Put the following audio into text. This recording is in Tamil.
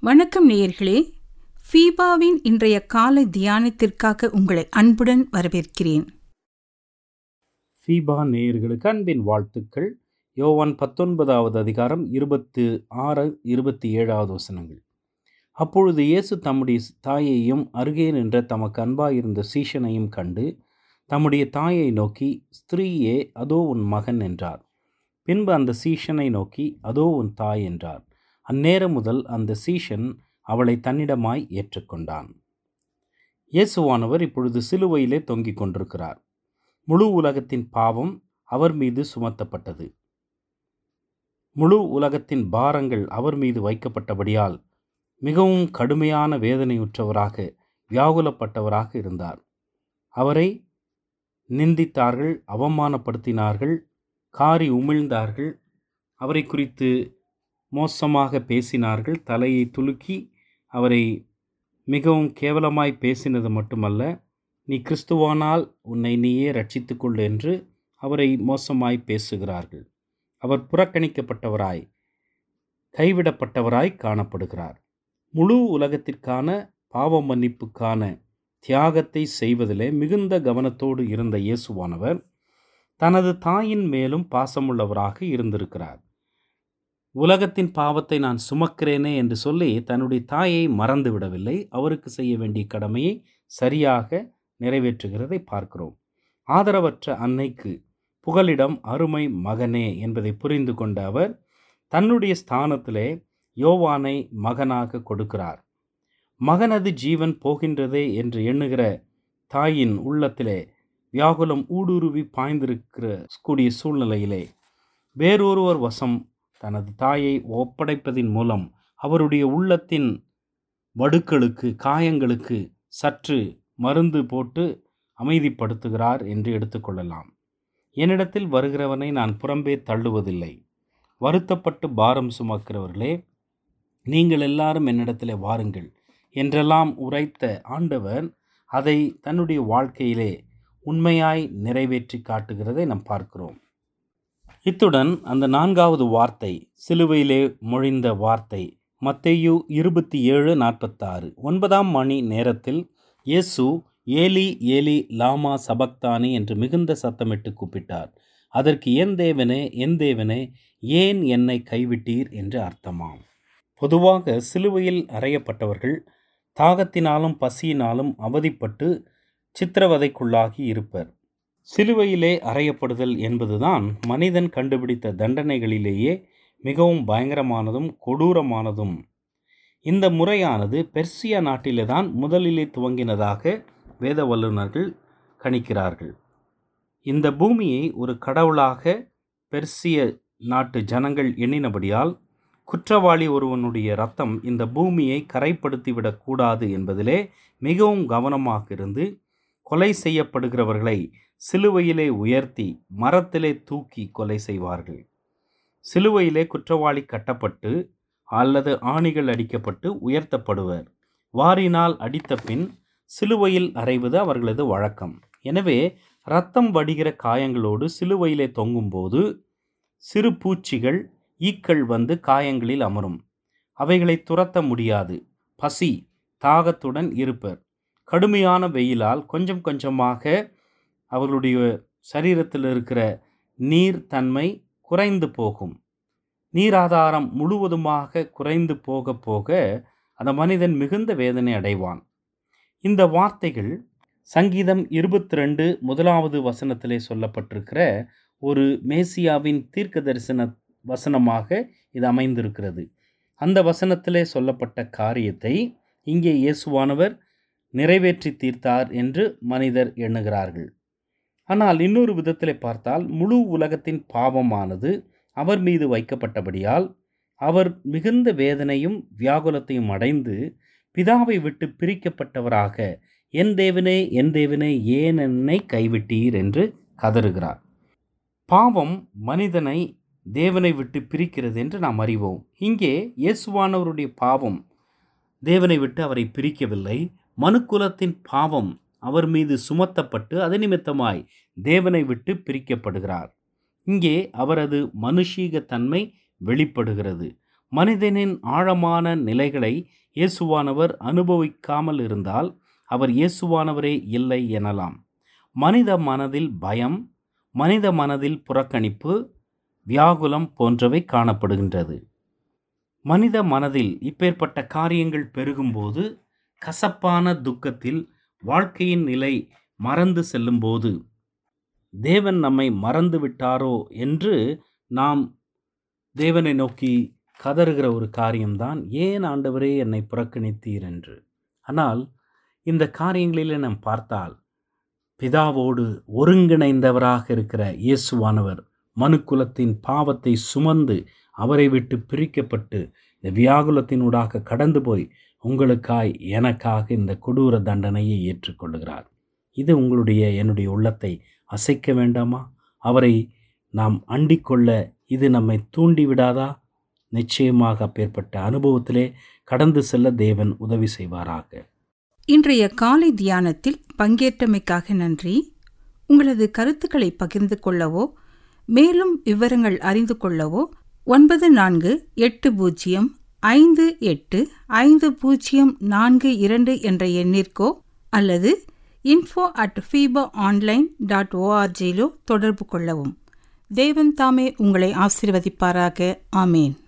வணக்கம் நேயர்களே ஃபீபாவின் இன்றைய காலை தியானத்திற்காக உங்களை அன்புடன் வரவேற்கிறேன் ஃபீபா நேயர்களுக்கு அன்பின் வாழ்த்துக்கள் யோவான் பத்தொன்பதாவது அதிகாரம் இருபத்து ஆறு இருபத்தி ஏழாவது வசனங்கள் அப்பொழுது இயேசு தம்முடைய தாயையும் அருகே நின்ற தமக்கு அன்பாயிருந்த சீஷனையும் கண்டு தம்முடைய தாயை நோக்கி ஸ்திரீயே அதோ உன் மகன் என்றார் பின்பு அந்த சீஷனை நோக்கி அதோ உன் தாய் என்றார் அந்நேரம் முதல் அந்த சீஷன் அவளை தன்னிடமாய் ஏற்றுக்கொண்டான் இயேசுவானவர் இப்பொழுது சிலுவையிலே தொங்கிக் கொண்டிருக்கிறார் முழு உலகத்தின் பாவம் அவர் மீது சுமத்தப்பட்டது முழு உலகத்தின் பாரங்கள் அவர் மீது வைக்கப்பட்டபடியால் மிகவும் கடுமையான வேதனையுற்றவராக வியாகுலப்பட்டவராக இருந்தார் அவரை நிந்தித்தார்கள் அவமானப்படுத்தினார்கள் காரி உமிழ்ந்தார்கள் அவரை குறித்து மோசமாக பேசினார்கள் தலையை துலுக்கி அவரை மிகவும் கேவலமாய் பேசினது மட்டுமல்ல நீ கிறிஸ்துவானால் உன்னை நீயே ரட்சித்துக்கொள் என்று அவரை மோசமாய் பேசுகிறார்கள் அவர் புறக்கணிக்கப்பட்டவராய் கைவிடப்பட்டவராய் காணப்படுகிறார் முழு உலகத்திற்கான பாவ மன்னிப்புக்கான தியாகத்தை செய்வதிலே மிகுந்த கவனத்தோடு இருந்த இயேசுவானவர் தனது தாயின் மேலும் பாசமுள்ளவராக இருந்திருக்கிறார் உலகத்தின் பாவத்தை நான் சுமக்கிறேனே என்று சொல்லி தன்னுடைய தாயை மறந்து விடவில்லை அவருக்கு செய்ய வேண்டிய கடமையை சரியாக நிறைவேற்றுகிறதை பார்க்கிறோம் ஆதரவற்ற அன்னைக்கு புகலிடம் அருமை மகனே என்பதை புரிந்து கொண்ட அவர் தன்னுடைய ஸ்தானத்திலே யோவானை மகனாக கொடுக்கிறார் மகனது ஜீவன் போகின்றதே என்று எண்ணுகிற தாயின் உள்ளத்திலே வியாகுலம் ஊடுருவி பாய்ந்திருக்கிற கூடிய சூழ்நிலையிலே வேறொருவர் வசம் தனது தாயை ஒப்படைப்பதின் மூலம் அவருடைய உள்ளத்தின் வடுக்களுக்கு காயங்களுக்கு சற்று மருந்து போட்டு அமைதிப்படுத்துகிறார் என்று எடுத்துக்கொள்ளலாம் என்னிடத்தில் வருகிறவனை நான் புறம்பே தள்ளுவதில்லை வருத்தப்பட்டு பாரம் சுமக்கிறவர்களே நீங்கள் எல்லாரும் என்னிடத்தில் வாருங்கள் என்றெல்லாம் உரைத்த ஆண்டவர் அதை தன்னுடைய வாழ்க்கையிலே உண்மையாய் நிறைவேற்றி காட்டுகிறதை நாம் பார்க்கிறோம் இத்துடன் அந்த நான்காவது வார்த்தை சிலுவையிலே மொழிந்த வார்த்தை மத்தேயு இருபத்தி ஏழு நாற்பத்தாறு ஒன்பதாம் மணி நேரத்தில் இயேசு ஏலி ஏலி லாமா சபக்தானி என்று மிகுந்த சத்தமிட்டு கூப்பிட்டார் அதற்கு என் தேவனே என் தேவனே ஏன் என்னை கைவிட்டீர் என்று அர்த்தமாம் பொதுவாக சிலுவையில் அறையப்பட்டவர்கள் தாகத்தினாலும் பசியினாலும் அவதிப்பட்டு சித்திரவதைக்குள்ளாகி இருப்பர் சிலுவையிலே அறையப்படுதல் என்பதுதான் மனிதன் கண்டுபிடித்த தண்டனைகளிலேயே மிகவும் பயங்கரமானதும் கொடூரமானதும் இந்த முறையானது பெர்சியா நாட்டிலே தான் முதலிலே துவங்கினதாக வேத வல்லுநர்கள் கணிக்கிறார்கள் இந்த பூமியை ஒரு கடவுளாக பெர்சிய நாட்டு ஜனங்கள் எண்ணினபடியால் குற்றவாளி ஒருவனுடைய ரத்தம் இந்த பூமியை கரைப்படுத்திவிடக்கூடாது என்பதிலே மிகவும் கவனமாக இருந்து கொலை செய்யப்படுகிறவர்களை சிலுவையிலே உயர்த்தி மரத்திலே தூக்கி கொலை செய்வார்கள் சிலுவையிலே குற்றவாளி கட்டப்பட்டு அல்லது ஆணிகள் அடிக்கப்பட்டு உயர்த்தப்படுவர் வாரினால் அடித்த பின் சிலுவையில் அறைவது அவர்களது வழக்கம் எனவே இரத்தம் வடிகிற காயங்களோடு சிலுவையிலே தொங்கும்போது சிறு பூச்சிகள் ஈக்கள் வந்து காயங்களில் அமரும் அவைகளை துரத்த முடியாது பசி தாகத்துடன் இருப்பர் கடுமையான வெயிலால் கொஞ்சம் கொஞ்சமாக அவர்களுடைய சரீரத்தில் இருக்கிற நீர் தன்மை குறைந்து போகும் நீராதாரம் முழுவதுமாக குறைந்து போக போக அந்த மனிதன் மிகுந்த வேதனை அடைவான் இந்த வார்த்தைகள் சங்கீதம் இருபத்தி ரெண்டு முதலாவது வசனத்திலே சொல்லப்பட்டிருக்கிற ஒரு மேசியாவின் தீர்க்க தரிசன வசனமாக இது அமைந்திருக்கிறது அந்த வசனத்திலே சொல்லப்பட்ட காரியத்தை இங்கே இயேசுவானவர் நிறைவேற்றி தீர்த்தார் என்று மனிதர் எண்ணுகிறார்கள் ஆனால் இன்னொரு விதத்தில் பார்த்தால் முழு உலகத்தின் பாவமானது அவர் மீது வைக்கப்பட்டபடியால் அவர் மிகுந்த வேதனையும் வியாகுலத்தையும் அடைந்து பிதாவை விட்டு பிரிக்கப்பட்டவராக என் தேவனே என் தேவனே ஏன் என்னை கைவிட்டீர் என்று கதறுகிறார் பாவம் மனிதனை தேவனை விட்டு பிரிக்கிறது என்று நாம் அறிவோம் இங்கே இயேசுவானவருடைய பாவம் தேவனை விட்டு அவரை பிரிக்கவில்லை மனுக்குலத்தின் பாவம் அவர் மீது சுமத்தப்பட்டு அது நிமித்தமாய் தேவனை விட்டு பிரிக்கப்படுகிறார் இங்கே அவரது மனுஷீக தன்மை வெளிப்படுகிறது மனிதனின் ஆழமான நிலைகளை இயேசுவானவர் அனுபவிக்காமல் இருந்தால் அவர் இயேசுவானவரே இல்லை எனலாம் மனித மனதில் பயம் மனித மனதில் புறக்கணிப்பு வியாகுலம் போன்றவை காணப்படுகின்றது மனித மனதில் இப்பேற்பட்ட காரியங்கள் பெருகும்போது கசப்பான துக்கத்தில் வாழ்க்கையின் நிலை மறந்து செல்லும்போது தேவன் நம்மை மறந்து விட்டாரோ என்று நாம் தேவனை நோக்கி கதறுகிற ஒரு காரியம்தான் ஏன் ஆண்டவரே என்னை புறக்கணித்தீர் என்று ஆனால் இந்த காரியங்களில் நாம் பார்த்தால் பிதாவோடு ஒருங்கிணைந்தவராக இருக்கிற இயேசுவானவர் மனுக்குலத்தின் பாவத்தை சுமந்து அவரை விட்டு பிரிக்கப்பட்டு இந்த வியாகுலத்தினூடாக கடந்து போய் உங்களுக்காய் எனக்காக இந்த கொடூர தண்டனையை ஏற்றுக்கொள்கிறார் இது உங்களுடைய என்னுடைய உள்ளத்தை அசைக்க வேண்டாமா அவரை நாம் அண்டிக்கொள்ள இது நம்மை தூண்டிவிடாதா நிச்சயமாக அப்பேற்பட்ட அனுபவத்திலே கடந்து செல்ல தேவன் உதவி செய்வாராக இன்றைய காலை தியானத்தில் பங்கேற்றமைக்காக நன்றி உங்களது கருத்துக்களை பகிர்ந்து கொள்ளவோ மேலும் விவரங்கள் அறிந்து கொள்ளவோ ஒன்பது நான்கு எட்டு பூஜ்ஜியம் ஐந்து எட்டு ஐந்து பூஜ்ஜியம் நான்கு இரண்டு என்ற எண்ணிற்கோ அல்லது info at FIBA online dot ஓஆர்ஜியிலோ தொடர்பு கொள்ளவும் தேவன் தாமே உங்களை ஆசீர்வதிப்பாராக ஆமேன்